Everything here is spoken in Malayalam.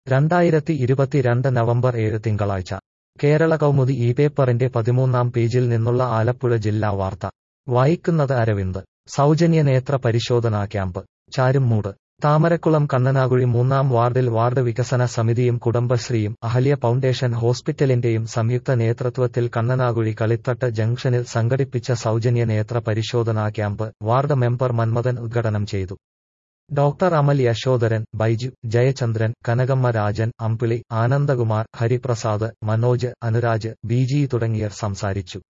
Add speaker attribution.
Speaker 1: രണ്ടായിരത്തി ഇരുപത്തിരണ്ട് നവംബർ ഏഴ് തിങ്കളാഴ്ച കേരള കൗമുദി ഈ പേപ്പറിന്റെ പതിമൂന്നാം പേജിൽ നിന്നുള്ള ആലപ്പുഴ ജില്ലാ വാർത്ത വായിക്കുന്നത് അരവിന്ദ് സൗജന്യ നേത്ര പരിശോധനാ ക്യാമ്പ് ചാരുംമൂട് താമരക്കുളം കണ്ണനാകുഴി മൂന്നാം വാർഡിൽ വാർഡ് വികസന സമിതിയും കുടുംബശ്രീയും അഹല്യ ഫൗണ്ടേഷൻ ഹോസ്പിറ്റലിന്റെയും സംയുക്ത നേതൃത്വത്തിൽ കണ്ണനാകുഴി കളിത്തട്ട് ജംഗ്ഷനിൽ സംഘടിപ്പിച്ച സൗജന്യ നേത്ര പരിശോധനാ ക്യാമ്പ് വാർഡ് മെമ്പർ മന്മഥൻ ഉദ്ഘാടനം ചെയ്തു ഡോക്ടർ അമൽ യശോധരൻ ബൈജു ജയചന്ദ്രൻ കനകമ്മ രാജൻ അമ്പിളി ആനന്ദകുമാർ ഹരിപ്രസാദ് മനോജ് അനുരാജ് ബിജി തുടങ്ങിയവർ സംസാരിച്ചു